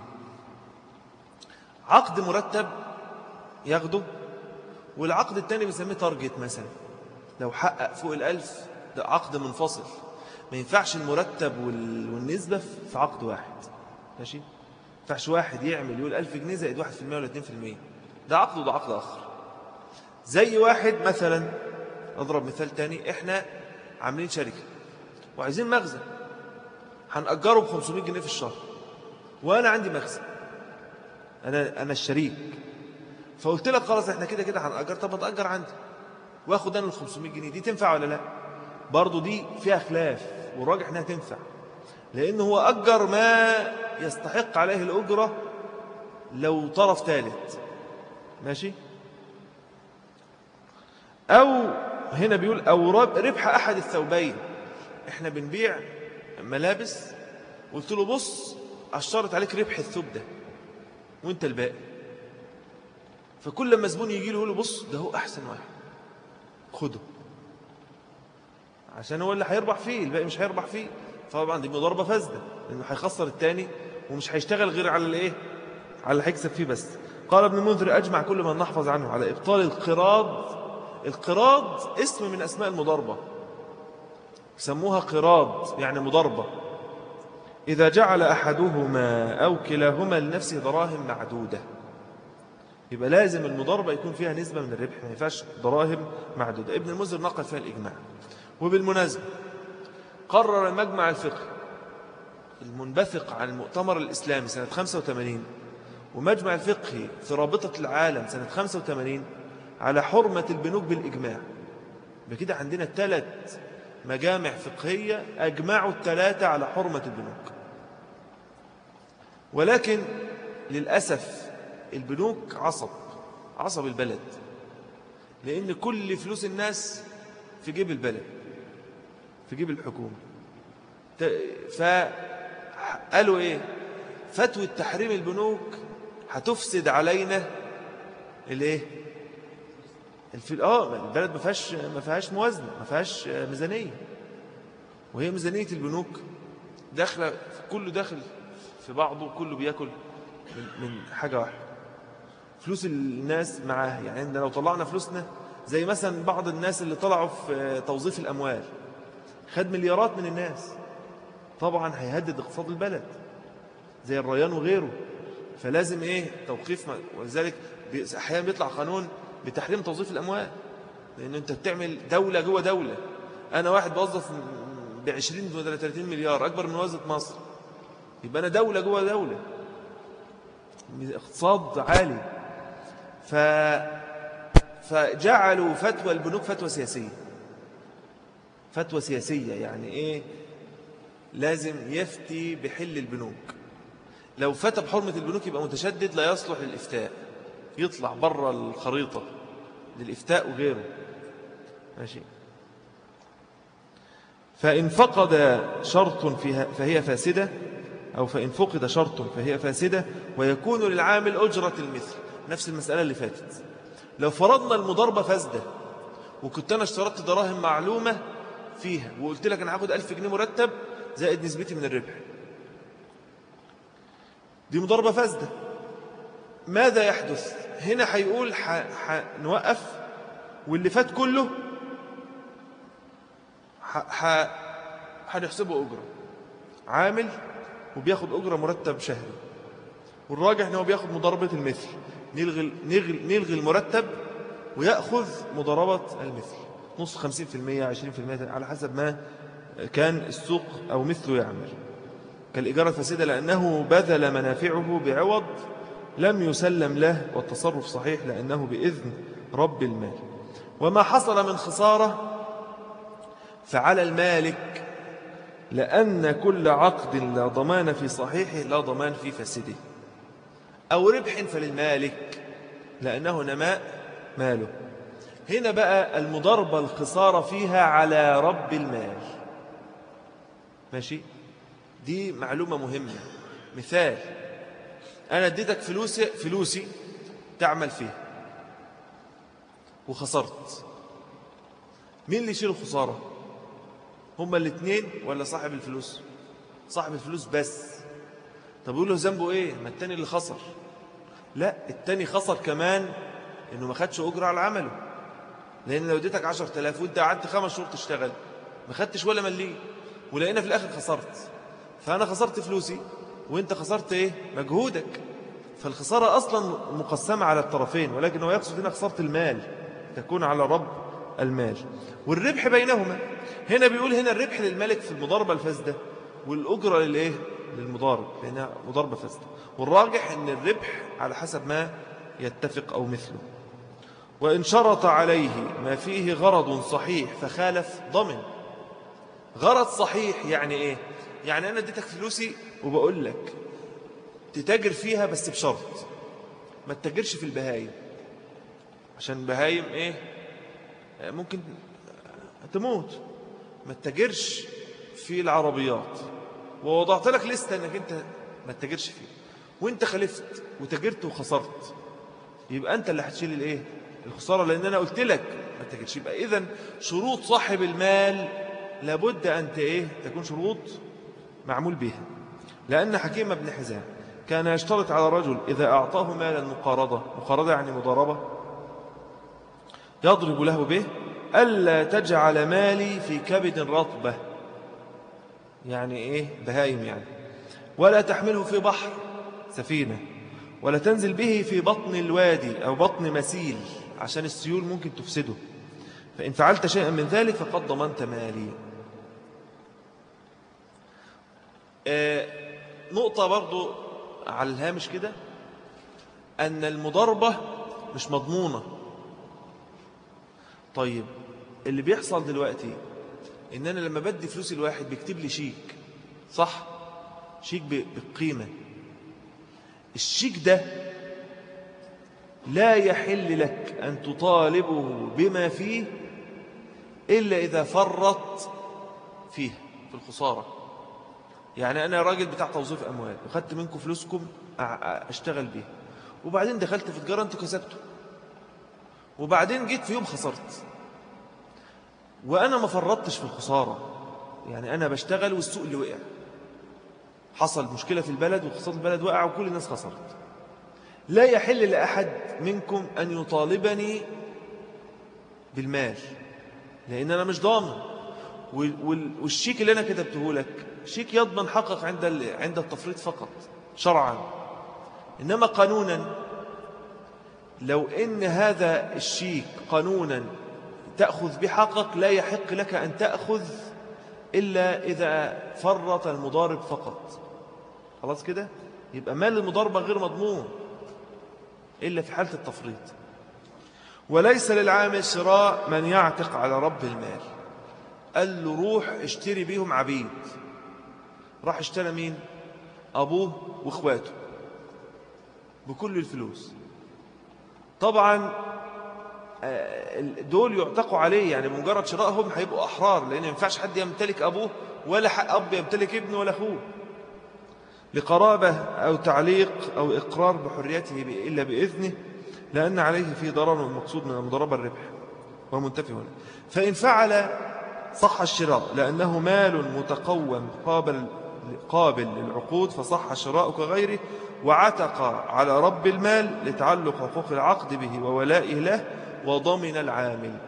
[SPEAKER 1] عقد مرتب ياخده والعقد الثاني بيسميه تارجت مثلا لو حقق فوق الألف ده عقد منفصل ما ينفعش المرتب والنسبة في عقد واحد ماشي ما ينفعش واحد يعمل يقول ألف جنيه زائد واحد في المية ولا اتنين في المية ده عقد وده عقد آخر زي واحد مثلا أضرب مثال تاني إحنا عاملين شركة وعايزين مخزن هنأجره ب 500 جنيه في الشهر وأنا عندي مخزن أنا, أنا الشريك فقلت لك خلاص احنا كده كده هنأجر طب ما تأجر عندي واخد انا ال 500 جنيه دي تنفع ولا لا برضه دي فيها خلاف والراجح انها تنفع لأنه هو أجر ما يستحق عليه الأجرة لو طرف ثالث ماشي أو هنا بيقول أو ربح أحد الثوبين احنا بنبيع ملابس قلت له بص اشترط عليك ربح الثوب ده وانت الباقي فكل لما زبون يجي له يقول له بص ده هو احسن واحد خده عشان هو اللي هيربح فيه الباقي مش هيربح فيه طبعا دي مضاربه فاسده لانه هيخسر الثاني ومش هيشتغل غير على الايه على اللي هيكسب فيه بس قال ابن منذر اجمع كل من نحفظ عنه على ابطال القراض القراض اسم من اسماء المضاربه سموها قراض يعني مضاربه إذا جعل أحدهما أو كلاهما لنفسه دراهم معدودة يبقى لازم المضاربة يكون فيها نسبة من الربح ما ينفعش دراهم معدودة ابن المزر نقل فيها الإجماع وبالمناسبة قرر المجمع الفقهي المنبثق عن المؤتمر الإسلامي سنة 85 ومجمع الفقهي في رابطة العالم سنة 85 على حرمة البنوك بالإجماع بكده عندنا ثلاث مجامع فقهية أجمعوا الثلاثة على حرمة البنوك ولكن للأسف البنوك عصب عصب البلد لأن كل فلوس الناس في جيب البلد في جيب الحكومة فقالوا إيه فتوى تحريم البنوك هتفسد علينا الايه الفل... اه البلد ما فيهاش ما فيهاش موازنه ما فيهاش ميزانيه وهي ميزانيه البنوك داخله كله داخل في بعضه كله بياكل من, من حاجه واحده فلوس الناس معاه يعني لو طلعنا فلوسنا زي مثلا بعض الناس اللي طلعوا في توظيف الاموال خد مليارات من الناس طبعا هيهدد اقتصاد البلد زي الريان وغيره فلازم ايه توقيف ولذلك احيانا بيطلع قانون بتحريم توظيف الأموال لأن أنت بتعمل دولة جوه دولة أنا واحد بوظف ب 20 ولا 30 مليار أكبر من وظيفة مصر يبقى أنا دولة جوه دولة اقتصاد عالي ف... فجعلوا فتوى البنوك فتوى سياسية فتوى سياسية يعني إيه لازم يفتي بحل البنوك لو فتى بحرمة البنوك يبقى متشدد لا يصلح للإفتاء يطلع بره الخريطة للإفتاء وغيره ماشي فإن فقد شرط فيها فهي فاسدة أو فإن فقد شرط فهي فاسدة ويكون للعامل أجرة المثل نفس المسألة اللي فاتت لو فرضنا المضاربة فاسدة وكنت أنا اشترطت دراهم معلومة فيها وقلت لك أنا هاخد ألف جنيه مرتب زائد نسبتي من الربح دي مضاربة فاسدة ماذا يحدث هنا هيقول هنوقف واللي فات كله هنحسبه أجرة عامل وبياخد أجرة مرتب شهري والراجح أنه بياخد مضاربة المثل نلغي, نلغي, نلغي المرتب ويأخذ مضاربة المثل نص خمسين في المية عشرين في المية على حسب ما كان السوق أو مثله يعمل كالإجارة الفاسدة لأنه بذل منافعه بعوض لم يسلم له والتصرف صحيح لأنه بإذن رب المال وما حصل من خسارة فعلى المالك لأن كل عقد لا ضمان في صحيحه لا ضمان في فسده أو ربح فللمالك لأنه نماء ماله هنا بقى المضاربة الخسارة فيها على رب المال ماشي دي معلومة مهمة مثال أنا اديتك فلوسي, فلوسي تعمل فيها وخسرت مين اللي يشيل الخسارة هما الاثنين ولا صاحب الفلوس صاحب الفلوس بس طب يقول له ذنبه ايه ما التاني اللي خسر لا التاني خسر كمان انه ما خدش اجره على عمله لان لو اديتك 10000 وانت قعدت خمس شهور تشتغل ما خدتش ولا مليم ولقينا في الاخر خسرت فانا خسرت فلوسي وانت خسرت ايه مجهودك فالخسارة أصلا مقسمة على الطرفين ولكن هو يقصد هنا خسارة المال تكون على رب المال والربح بينهما هنا بيقول هنا الربح للملك في المضاربة الفاسدة والأجرة للإيه؟ للمضارب لأنها مضاربة فاسدة والراجح أن الربح على حسب ما يتفق أو مثله وإن شرط عليه ما فيه غرض صحيح فخالف ضمن غرض صحيح يعني إيه؟ يعني أنا اديتك فلوسي وبقول لك تتاجر فيها بس بشرط ما تتاجرش في البهايم عشان البهايم ايه ممكن تموت ما تتاجرش في العربيات ووضعت لك لستة انك انت ما تتاجرش فيه وانت خلفت وتاجرت وخسرت يبقى انت اللي هتشيل الايه الخسارة لان انا قلت لك ما تتاجرش يبقى اذا شروط صاحب المال لابد ان ايه تكون شروط معمول بها لأن حكيم بن حزام كان يشترط على رجل إذا أعطاه مالا مقارضة مقارضة يعني مضاربة يضرب له به ألا تجعل مالي في كبد رطبة يعني إيه بهايم يعني ولا تحمله في بحر سفينة ولا تنزل به في بطن الوادي أو بطن مسيل عشان السيول ممكن تفسده فإن فعلت شيئا من ذلك فقد ضمنت مالي آه، نقطة برضو على الهامش كده أن المضاربة مش مضمونة طيب اللي بيحصل دلوقتي إن أنا لما بدي فلوس الواحد بيكتب لي شيك صح شيك بالقيمة الشيك ده لا يحل لك أن تطالبه بما فيه إلا إذا فرط فيه في الخسارة يعني أنا راجل بتاع توظيف أموال وخدت منكم فلوسكم أشتغل بيها وبعدين دخلت في تجارة أنتوا كسبتوا وبعدين جيت في يوم خسرت وأنا ما فرطتش في الخسارة يعني أنا بشتغل والسوق اللي وقع حصل مشكلة في البلد واقتصاد البلد وقع وكل الناس خسرت لا يحل لأحد منكم أن يطالبني بالمال لأن أنا مش ضامن والشيك اللي أنا كتبته لك شيك يضمن حقق عند عند التفريط فقط شرعا إنما قانونا لو إن هذا الشيك قانونا تأخذ بحقك لا يحق لك أن تأخذ إلا إذا فرط المضارب فقط خلاص كده يبقى مال المضاربة غير مضمون إلا في حالة التفريط وليس للعامل شراء من يعتق على رب المال قال له روح اشتري بيهم عبيد راح اشترى مين أبوه وإخواته بكل الفلوس طبعا آه، دول يعتقوا عليه يعني مجرد شرائهم هيبقوا أحرار لأن ما ينفعش حد يمتلك أبوه ولا حق أب يمتلك ابنه ولا أخوه لقرابة أو تعليق أو إقرار بحريته إلا بإذنه لأن عليه في ضرر المقصود من المضربة الربح ومنتفه هنا فإن فعل صح الشراء لأنه مال متقوم قابل قابل للعقود فصح شراء كغيره وعتق على رب المال لتعلق حقوق العقد به وولائه له وضمن العامل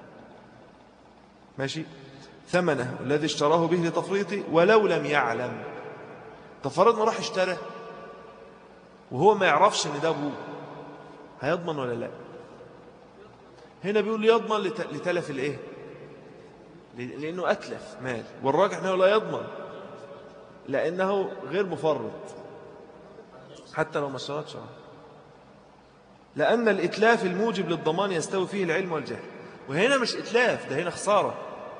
[SPEAKER 1] ماشي ثمنه الذي اشتراه به لتفريطه ولو لم يعلم تفرضنا راح اشترى وهو ما يعرفش ان ده ابوه هيضمن ولا لا هنا بيقول يضمن لتلف الايه لانه اتلف مال والراجح انه لا يضمن لأنه غير مفرط حتى لو ما اشترطش لأن الإتلاف الموجب للضمان يستوي فيه العلم والجهل وهنا مش إتلاف ده هنا خسارة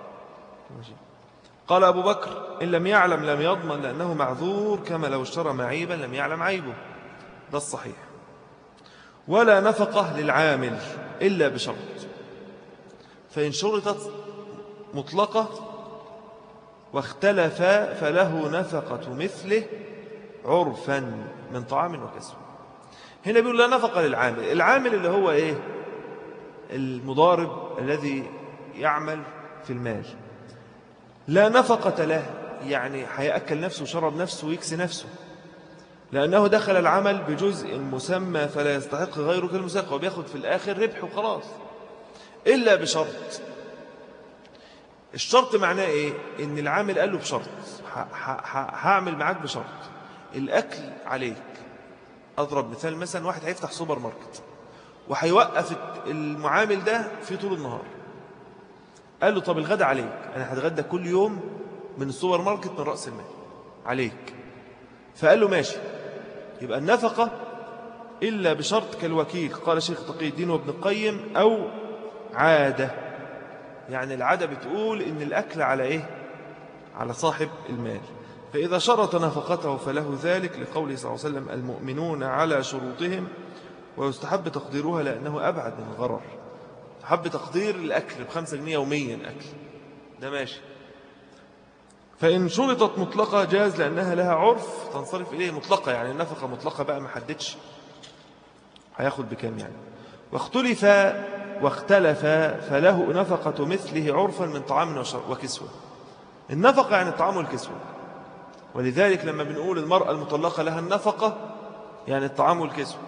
[SPEAKER 1] قال أبو بكر إن لم يعلم لم يضمن لأنه معذور كما لو اشترى معيبا لم يعلم عيبه ده الصحيح ولا نفقة للعامل إلا بشرط فإن شرطت مطلقة واختلف فله نفقة مثله عرفا من طعام وكسب هنا بيقول لا نفقة للعامل العامل اللي هو إيه المضارب الذي يعمل في المال لا نفقة له يعني هيأكل نفسه وشرب نفسه ويكسي نفسه لأنه دخل العمل بجزء مسمى فلا يستحق غيره كالمساق وبياخد في الآخر ربح وخلاص إلا بشرط الشرط معناه إيه؟ إن العامل قال له بشرط هعمل معاك بشرط الأكل عليك أضرب مثال مثلا واحد هيفتح سوبر ماركت وهيوقف المعامل ده في طول النهار قال له طب الغدا عليك أنا هتغدى كل يوم من السوبر ماركت من رأس المال عليك فقال له ماشي يبقى النفقة إلا بشرط كالوكيل قال شيخ تقي الدين وابن القيم أو عادة يعني العادة بتقول إن الأكل على إيه على صاحب المال فإذا شرط نفقته فله ذلك لقوله صلى الله عليه وسلم المؤمنون على شروطهم ويستحب تقديرها لأنه أبعد من الغرر حب تقدير الأكل بخمسة جنيه يوميا أكل ده ماشي فإن شرطت مطلقة جاز لأنها لها عرف تنصرف إليه مطلقة يعني النفقة مطلقة بقى ما حددش هياخد بكام يعني واختلف واختلف فله نفقة مثله عرفا من طعام وكسوة النفقة يعني الطعام والكسوة ولذلك لما بنقول المرأة المطلقة لها النفقة يعني الطعام والكسوة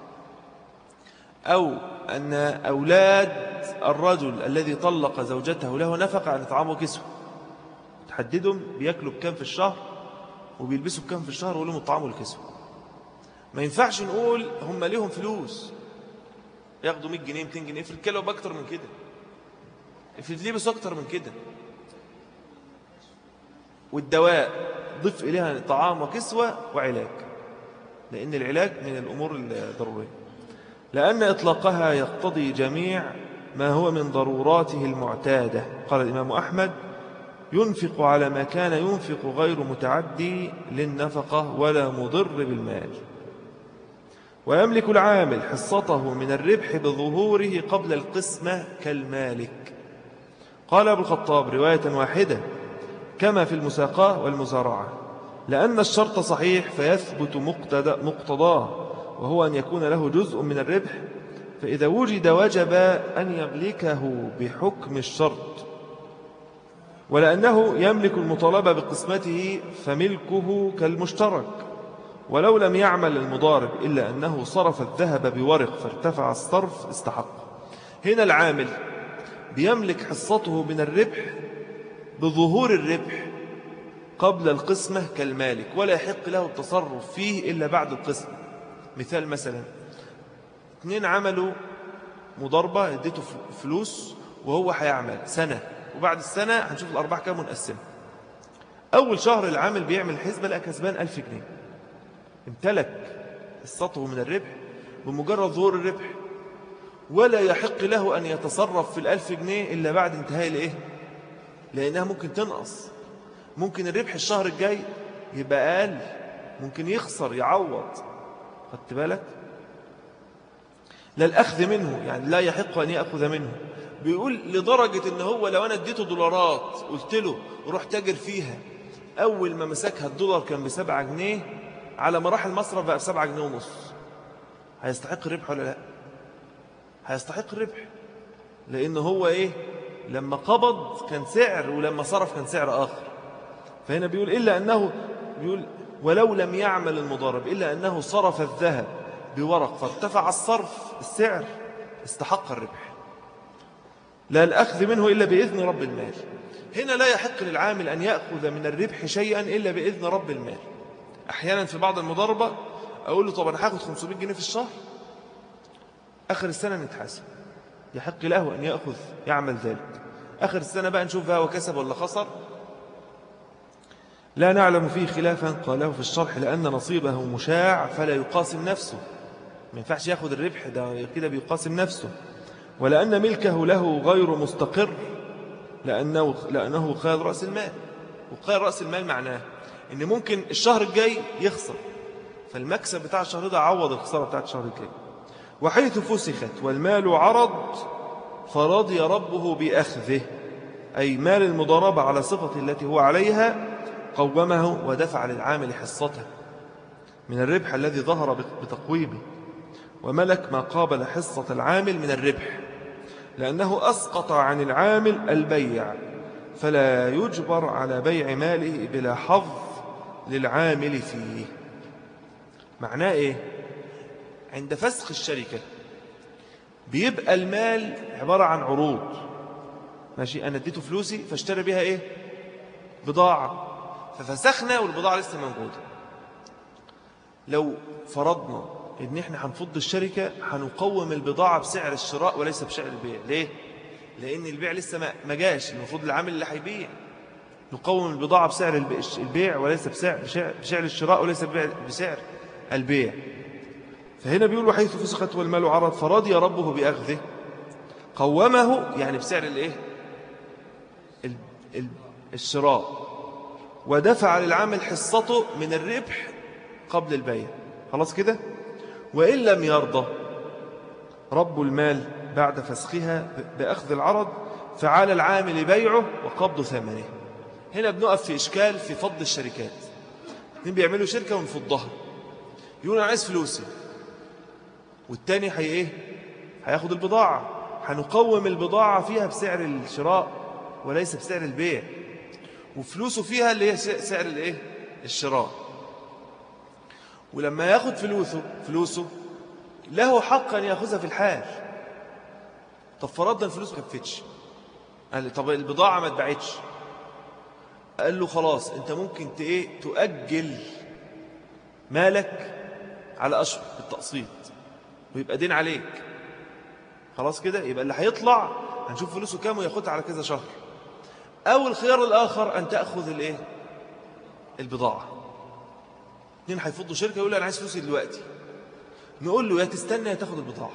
[SPEAKER 1] أو أن أولاد الرجل الذي طلق زوجته له نفقة يعني طعام وكسوة تحددهم بيأكلوا بكام في الشهر وبيلبسوا بكام في الشهر ولهم الطعام والكسوة ما ينفعش نقول هم ليهم فلوس ياخدوا 100 جنيه 200 جنيه في الكيلو بأكتر من كده في اللبس أكتر من كده والدواء ضف إليها طعام وكسوة وعلاج لأن العلاج من الأمور الضرورية لأن إطلاقها يقتضي جميع ما هو من ضروراته المعتادة قال الإمام أحمد ينفق على ما كان ينفق غير متعدي للنفقة ولا مضر بالمال ويملك العامل حصته من الربح بظهوره قبل القسمة كالمالك قال أبو الخطاب رواية واحدة كما في المساقاة والمزارعة لأن الشرط صحيح فيثبت مقتضاه وهو أن يكون له جزء من الربح فإذا وجد وجب أن يملكه بحكم الشرط ولأنه يملك المطالبة بقسمته فملكه كالمشترك ولو لم يعمل المضارب إلا أنه صرف الذهب بورق فارتفع الصرف استحق هنا العامل بيملك حصته من الربح بظهور الربح قبل القسمة كالمالك ولا يحق له التصرف فيه إلا بعد القسمة مثال مثلا اثنين عملوا مضاربة اديته فلوس وهو هيعمل سنة وبعد السنة هنشوف الأرباح كام منقسمة أول شهر العامل بيعمل حسبة لقى كسبان ألف جنيه امتلك السطو من الربح بمجرد ظهور الربح ولا يحق له أن يتصرف في الألف جنيه إلا بعد انتهاء الإيه لأنها ممكن تنقص ممكن الربح الشهر الجاي يبقى أقل ممكن يخسر يعوض خدت بالك لا الأخذ منه يعني لا يحق أن يأخذ منه بيقول لدرجة ان هو لو انا اديته دولارات قلت له روح تاجر فيها اول ما مسكها الدولار كان بسبعة جنيه على مراحل المصرف بقى بسبعة جنيه ونص هيستحق الربح ولا لا هيستحق الربح لان هو ايه لما قبض كان سعر ولما صرف كان سعر آخر فهنا بيقول إلا أنه بيقول ولو لم يعمل المضارب إلا أنه صرف الذهب بورق فارتفع الصرف السعر استحق الربح لا الأخذ منه إلا بإذن رب المال هنا لا يحق للعامل أن يأخذ من الربح شيئا إلا بإذن رب المال أحيانا في بعض المضاربة أقول له طب أنا هاخد 500 جنيه في الشهر آخر السنة نتحاسب يحق له أن يأخذ يعمل ذلك آخر السنة بقى نشوف هو كسب ولا خسر لا نعلم فيه خلافا قاله في الشرح لأن نصيبه مشاع فلا يقاسم نفسه ما ينفعش ياخذ الربح ده كده بيقاسم نفسه ولأن ملكه له غير مستقر لأنه, لأنه خير رأس المال وخير رأس المال معناه إن ممكن الشهر الجاي يخسر فالمكسب بتاع الشهر ده عوض الخسارة بتاعت الشهر الجاي وحيث فسخت والمال عرض فرضي ربه بأخذه أي مال المضاربة على صفة التي هو عليها قومه ودفع للعامل حصته من الربح الذي ظهر بتقويمه وملك ما قابل حصة العامل من الربح لأنه أسقط عن العامل البيع فلا يجبر على بيع ماله بلا حظ للعامل فيه معناه إيه؟ عند فسخ الشركة بيبقى المال عبارة عن عروض ماشي أنا اديته فلوسي فاشترى بها إيه؟ بضاعة ففسخنا والبضاعة لسه موجودة لو فرضنا ان احنا هنفض الشركة هنقوم البضاعة بسعر الشراء وليس بسعر البيع ليه؟ لان البيع لسه ما جاش المفروض العامل اللي هيبيع نقوم البضاعة بسعر البيع وليس بسعر, بسعر الشراء وليس بسعر البيع فهنا بيقول وحيث فسخت والمال عرض فرضي ربه بأخذه قومه يعني بسعر الايه الشراء ودفع للعامل حصته من الربح قبل البيع خلاص كده وإن لم يرضى رب المال بعد فسخها بأخذ العرض فعلى العامل بيعه وقبض ثمنه هنا بنقف في إشكال في فض الشركات اثنين بيعملوا شركة ونفضها يقول أنا عايز فلوسي والتاني هي إيه هياخد البضاعة هنقوم البضاعة فيها بسعر الشراء وليس بسعر البيع وفلوسه فيها اللي هي سعر الايه الشراء ولما ياخد فلوسه فلوسه له حق أن يأخذها في الحال طب فرضنا الفلوس ما كفتش قال طب البضاعة ما اتباعتش قال له خلاص انت ممكن ايه تؤجل مالك على أشهر بالتقسيط ويبقى دين عليك خلاص كده يبقى اللي هيطلع هنشوف فلوسه كام وياخدها على كذا شهر أو الخيار الآخر أن تأخذ الإيه؟ البضاعة اثنين هيفضوا شركة يقول له أنا عايز فلوسي دلوقتي نقول له يا تستنى يا تاخد البضاعة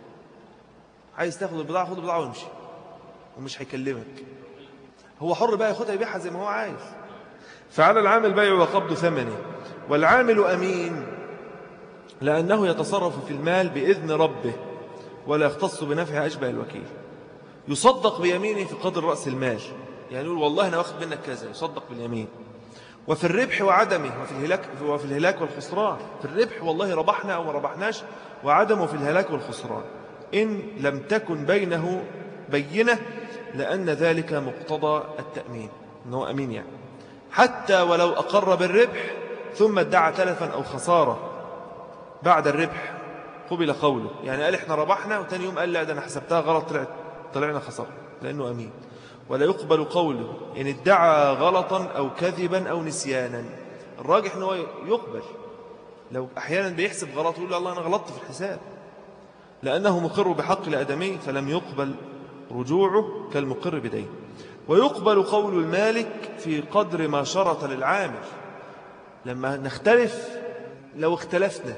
[SPEAKER 1] عايز تاخد البضاعة خد البضاعة وامشي ومش هيكلمك هو حر بقى ياخدها يبيعها زي ما هو عايز فعلى العامل بيع وقبض ثمنه والعامل أمين لأنه يتصرف في المال بإذن ربه ولا يختص بنفعه أشبه الوكيل يصدق بيمينه في قدر رأس المال يعني يقول والله أنا واخد منك كذا يصدق باليمين وفي الربح وعدمه وفي الهلاك, وفي الهلاك والخسران في الربح والله ربحنا أو ما ربحناش وعدمه في الهلاك والخسران إن لم تكن بينه بينة لأن ذلك مقتضى التأمين أنه أمين يعني حتى ولو أقر بالربح ثم ادعى تلفا أو خسارة بعد الربح قبل قوله يعني قال احنا ربحنا وتاني يوم قال لا ده انا حسبتها غلط طلعت طلعنا خسارة لأنه أمين ولا يقبل قوله إن ادعى غلطا أو كذبا أو نسيانا الراجح أنه يقبل لو أحيانا بيحسب غلط يقول الله أنا غلطت في الحساب لأنه مقر بحق الأدمي فلم يقبل رجوعه كالمقر بدين ويقبل قول المالك في قدر ما شرط للعامل لما نختلف لو اختلفنا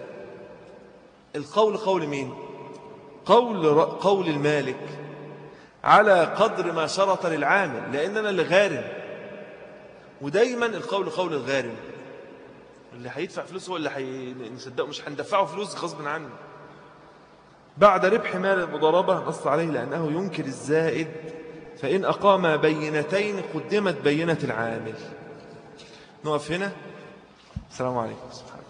[SPEAKER 1] القول قول مين قول, قول المالك على قدر ما شرط للعامل لأننا اللي غارم ودايما القول قول الغارم اللي هيدفع فلوس هو اللي هنصدقه مش هندفعه فلوس غصب عنه بعد ربح مال المضاربة نص عليه لأنه ينكر الزائد فإن أقام بينتين قدمت بينة العامل نقف هنا السلام عليكم سبحانه